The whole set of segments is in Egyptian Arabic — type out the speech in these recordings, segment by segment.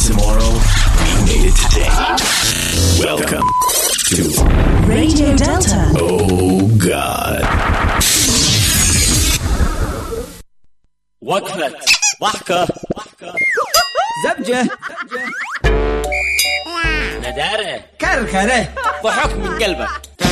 tomorrow, we made it today. Welcome to Radio Delta. Oh God. وقفة ضحكة زبجة ندارة كركرة ضحك من قلبك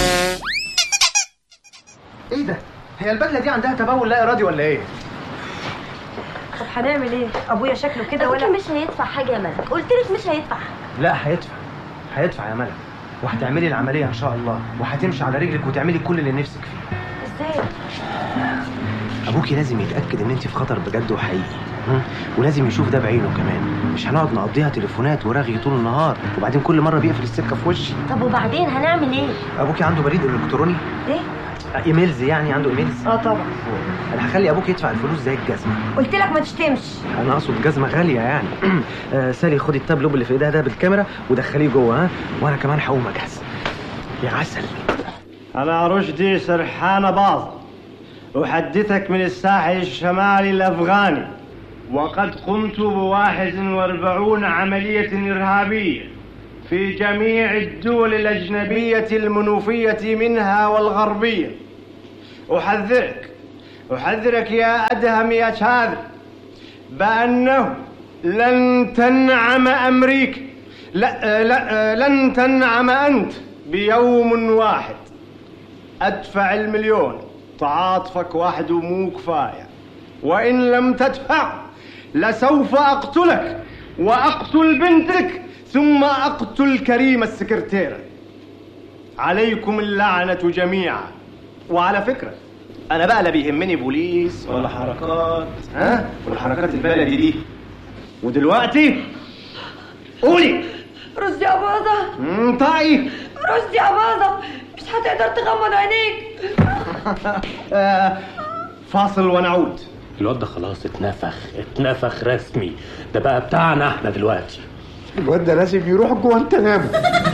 ايه ده؟ هي البدله دي عندها تبول لا ارادي ولا ايه؟ طب هنعمل ايه؟ ابويا شكله كده ابوكي ولا مش هيدفع حاجه يا ملك قلت لك مش هيدفع لا هيدفع هيدفع يا ملك وهتعملي العمليه ان شاء الله وهتمشي على رجلك وتعملي كل اللي نفسك فيه ازاي؟ ابوكي لازم يتاكد ان انت في خطر بجد وحقيقي م? ولازم يشوف ده بعينه كمان مش هنقعد نقضيها تليفونات ورغي طول النهار وبعدين كل مره بيقفل السكه في وشي طب وبعدين هنعمل ايه؟ ابوكي عنده بريد الكتروني ايه؟ آه، ايميلز يعني عنده ايميلز اه طبعا انا هخلي ابوك يدفع الفلوس زي الجزمه قلت لك ما تشتمش انا اقصد جزمه غاليه يعني آه، سالي خدي التابلوب اللي في ايديها ده بالكاميرا ودخليه جوه ها وانا كمان هقوم اجهز يا عسل أنا رشدي سرحان باظ أحدثك من الساحل الشمالي الأفغاني وقد قمت بواحد واربعون عملية إرهابية في جميع الدول الأجنبية المنوفية منها والغربية أحذرك أحذرك يا أدهم يا شاذ بأنه لن تنعم أمريكا لا, لا لن تنعم أنت بيوم واحد أدفع المليون تعاطفك وحده مو كفاية وإن لم تدفع لسوف أقتلك وأقتل بنتك ثم أقتل كريم السكرتيرة عليكم اللعنة جميعا وعلى فكرة أنا بقى لا بيهمني بوليس ولا حركات ها ولا حركات البلدي دي ودلوقتي قولي رشدي يا باظة انطقي رشدي يا باظة مش هتقدر تغمض عينيك آه، فاصل ونعود الواد ده خلاص اتنفخ اتنفخ رسمي ده بقى بتاعنا احنا دلوقتي الواد ده لازم يروح جوانتنامو